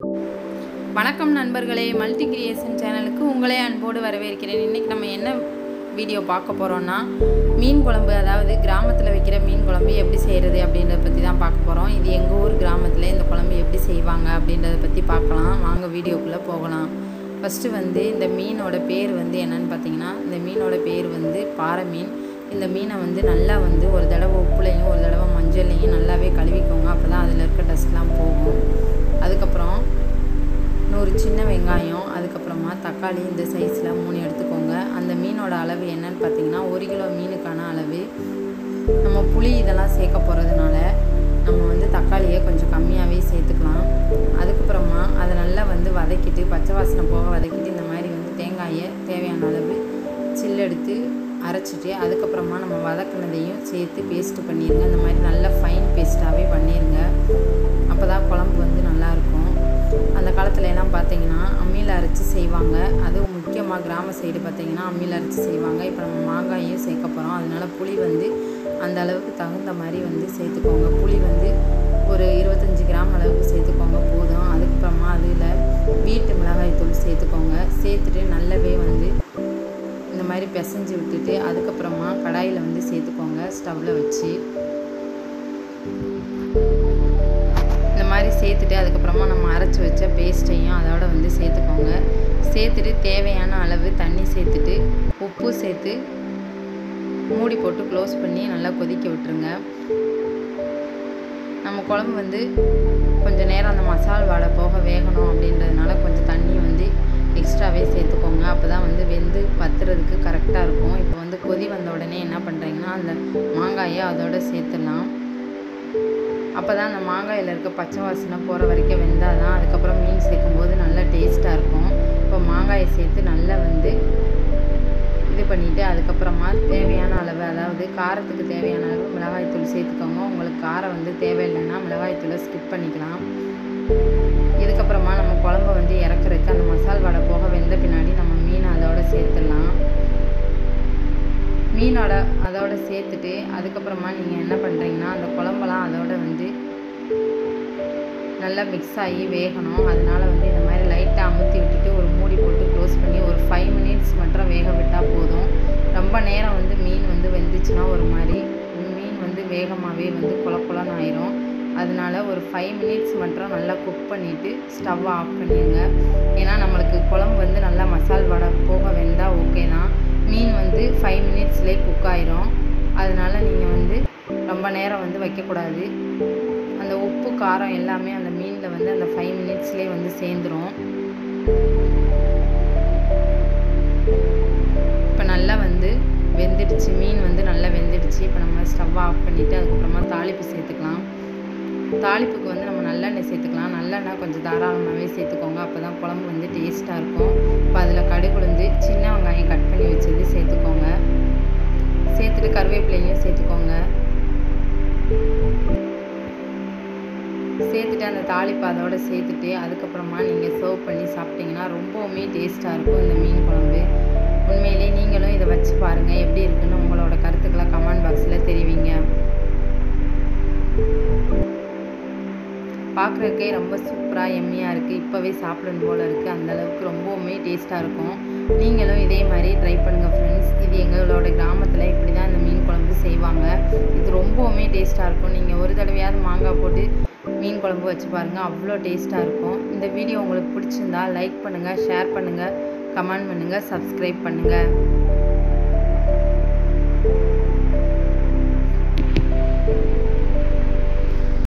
வணக்கம் நண்பர்களே multi creation சேனலுக்கு உங்களே அன்போடு வரவேற்கிறேன் இன்றைக்கி நம்ம என்ன வீடியோ பார்க்க போகிறோன்னா மீன் குழம்பு அதாவது கிராமத்தில் வைக்கிற மீன் குழம்பு எப்படி செய்கிறது அப்படின்றத பற்றி தான் பார்க்க போகிறோம் இது எங்கள் ஊர் கிராமத்தில் இந்த குழம்பு எப்படி செய்வாங்க அப்படின்றத பற்றி பார்க்கலாம் வாங்க வீடியோக்குள்ளே போகலாம் ஃபஸ்ட்டு வந்து இந்த மீனோட பேர் வந்து என்னன்னு பார்த்தீங்கன்னா இந்த மீனோட பேர் வந்து பாறை மீன் இந்த மீனை வந்து நல்லா வந்து ஒரு தடவை உப்புலையும் ஒரு தடவை மஞ்சள்லையும் நல்லாவே கழுவிக்கோங்க அப்போ தான் அதில் இருக்க டஸ்ட்லாம் போகும் அதுக்கப்புறம் நூறு சின்ன வெங்காயம் அதுக்கப்புறமா தக்காளி இந்த சைஸில் மூணு எடுத்துக்கோங்க அந்த மீனோட அளவு என்னன்னு பார்த்தீங்கன்னா ஒரு கிலோ மீனுக்கான அளவு நம்ம புளி இதெல்லாம் சேர்க்க போகிறதுனால நம்ம வந்து தக்காளியை கொஞ்சம் கம்மியாகவே சேர்த்துக்கலாம் அதுக்கப்புறமா அதை நல்லா வந்து வதக்கிட்டு பச்சை வாசனை போக வதக்கிட்டு இந்த மாதிரி வந்து தேங்காயை தேவையான அளவு சில்லெடுத்து அரைச்சிட்டு அதுக்கப்புறமா நம்ம வதக்குனதையும் சேர்த்து பேஸ்ட்டு பண்ணிடுங்க இந்த மாதிரி நல்ல ஃபைன் பேஸ்ட்டாகவே பண்ணிடுங்க அப்போ தான் குழம்பு வந்து நல்லாயிருக்கும் அந்த காலத்துல எல்லாம் பார்த்தீங்கன்னா அம்மியில் அரைச்சி செய்வாங்க அதுவும் முக்கியமாக கிராம சைடு பார்த்தீங்கன்னா அம்மியில் அரைச்சி செய்வாங்க இப்போ நம்ம மாங்காயும் சேர்க்க போகிறோம் அதனால புளி வந்து அந்த அளவுக்கு தகுந்த மாதிரி வந்து சேர்த்துக்கோங்க புளி வந்து ஒரு இருபத்தஞ்சி கிராம் அளவுக்கு சேர்த்துக்கோங்க போதும் அதுக்கப்புறமா அதில் வீட்டு மிளகாய் தூள் சேர்த்துக்கோங்க சேர்த்துட்டு நல்லாவே வந்து இந்த மாதிரி பிசைஞ்சு விட்டுட்டு அதுக்கப்புறமா கடாயில் வந்து சேர்த்துக்கோங்க ஸ்டவ்வில் வச்சு இந்த மாதிரி சேர்த்துட்டு அதுக்கப்புறமா நம்ம அரைச்சி வச்ச பேஸ்ட்டையும் அதோட வந்து சேர்த்துக்கோங்க சேர்த்துட்டு தேவையான அளவு தண்ணி சேர்த்துட்டு உப்பு சேர்த்து மூடி போட்டு க்ளோஸ் பண்ணி நல்லா கொதிக்க விட்டுருங்க நம்ம குழம்பு வந்து கொஞ்சம் நேரம் அந்த மசால் வாடை போக வேகணும் அப்படின்றதுனால கொஞ்சம் தண்ணி வந்து எக்ஸ்ட்ராவே சேர்த்துக்கோங்க அப்போ தான் வந்து வெந்து பத்துறதுக்கு கரெக்டாக இருக்கும் இப்போ வந்து கொதி வந்த உடனே என்ன பண்ணுறீங்கன்னா அந்த மாங்காயை அதோட சேர்த்துடலாம் அப்போ தான் அந்த மாங்காயில் இருக்க பச்சை வாசனை போகிற வரைக்கும் வெந்தால் தான் அதுக்கப்புறம் மீன் சேர்க்கும்போது நல்லா டேஸ்ட்டாக இருக்கும் இப்போ மாங்காயை சேர்த்து நல்லா வந்து இது பண்ணிவிட்டு அதுக்கப்புறமா தேவையான அளவு அதாவது காரத்துக்கு தேவையான அளவு மிளகாய்த்தூள் சேர்த்துக்கோங்க உங்களுக்கு காரம் வந்து தேவையில்லைன்னா மிளகாய்த்தூளை ஸ்கிப் பண்ணிக்கலாம் இதுக்கப்புறமா நம்ம குழம்ப வந்து இறக்குறதுக்கு அந்த மசால் வடை போக வெந்த பின்னாடி நம்ம மீனை அதோட சேர்த்துடலாம் மீனோட அதோட சேர்த்துட்டு அதுக்கப்புறமா நீங்கள் என்ன பண்ணுறீங்கன்னா அந்த குழம்பெல்லாம் அதோட வந்து நல்லா மிக்ஸ் ஆகி வேகணும் அதனால வந்து இந்த மாதிரி லைட்டாக அமுத்தி விட்டுட்டு ஒரு மூடி போட்டு க்ளோஸ் பண்ணி ஒரு ஃபைவ் மினிட்ஸ் மட்டும் வேக விட்டால் போதும் ரொம்ப நேரம் வந்து மீன் வந்து வெந்துச்சுன்னா ஒரு மாதிரி மீன் வந்து வேகமாகவே வந்து குல குலன்னு ஆயிரும் அதனால ஒரு ஃபைவ் மினிட்ஸ் மட்டும் நல்லா குக் பண்ணிவிட்டு ஸ்டவ் ஆஃப் பண்ணிடுங்க ஏன்னா நம்மளுக்கு குழம்பு வந்து நல்லா மசால் வடை போக வெந்தால் ஓகே தான் மீன் வந்து ஃபைவ் மினிட்ஸ்லேயே குக் ஆயிரும் அதனால நீங்கள் வந்து ரொம்ப நேரம் வந்து வைக்கக்கூடாது அந்த உப்பு காரம் எல்லாமே அந்த மீனில் வந்து அந்த ஃபைவ் மினிட்ஸ்லேயே வந்து சேர்ந்துரும் இப்போ நல்லா வந்து வெந்துடுச்சு மீன் வந்து நல்லா வெந்துடுச்சு இப்போ நம்ம ஸ்டவ் ஆஃப் பண்ணிவிட்டு அதுக்கப்புறமா தாளிப்பு சேர்த்துக்கலாம் தாளிப்புக்கு வந்து நம்ம நல்லெண்ணெய் சேர்த்துக்கலாம் நல்லெண்ணெய் கொஞ்சம் தாராளமாகவே சேர்த்துக்கோங்க அப்போ தான் குழம்பு வந்து டேஸ்ட்டாக இருக்கும் இப்போ அதில் கடுகுளுந்து சின்ன வெங்காயம் கட் பண்ணி வச்சது சேர்த்துக்கோங்க சேர்த்துட்டு கருவேப்பிலையும் சேர்த்துக்கோங்க சேர்த்துட்டு அந்த தாளிப்பு அதோட சேர்த்துட்டு அதுக்கப்புறமா நீங்கள் சர்வ் பண்ணி சாப்பிட்டீங்கன்னா ரொம்பவுமே டேஸ்ட்டாக இருக்கும் இந்த மீன் குழம்பு உண்மையிலே நீங்களும் இதை வச்சு பாருங்கள் எப்படி இருக்குன்னு உங்களோட கருத்துக்களை கமெண்ட் பாக்ஸில் தெரிவிங்க பார்க்குறதுக்கே ரொம்ப சூப்பராக எம்மியாக இருக்குது இப்போவே சாப்பிடணும் போல் இருக்குது அந்தளவுக்கு ரொம்பவுமே டேஸ்ட்டாக இருக்கும் நீங்களும் இதே மாதிரி ட்ரை பண்ணுங்கள் ஃப்ரெண்ட்ஸ் இது எங்களோட கிராமத்தில் இப்படி தான் இந்த மீன் குழம்பு செய்வாங்க இது ரொம்பவுமே டேஸ்ட்டாக இருக்கும் நீங்கள் ஒரு தடவையாவது மாங்காய் போட்டு மீன் குழம்பு வச்சு பாருங்கள் அவ்வளோ டேஸ்ட்டாக இருக்கும் இந்த வீடியோ உங்களுக்கு பிடிச்சிருந்தா லைக் பண்ணுங்கள் ஷேர் பண்ணுங்கள் கமெண்ட் பண்ணுங்கள் சப்ஸ்கிரைப் பண்ணுங்கள்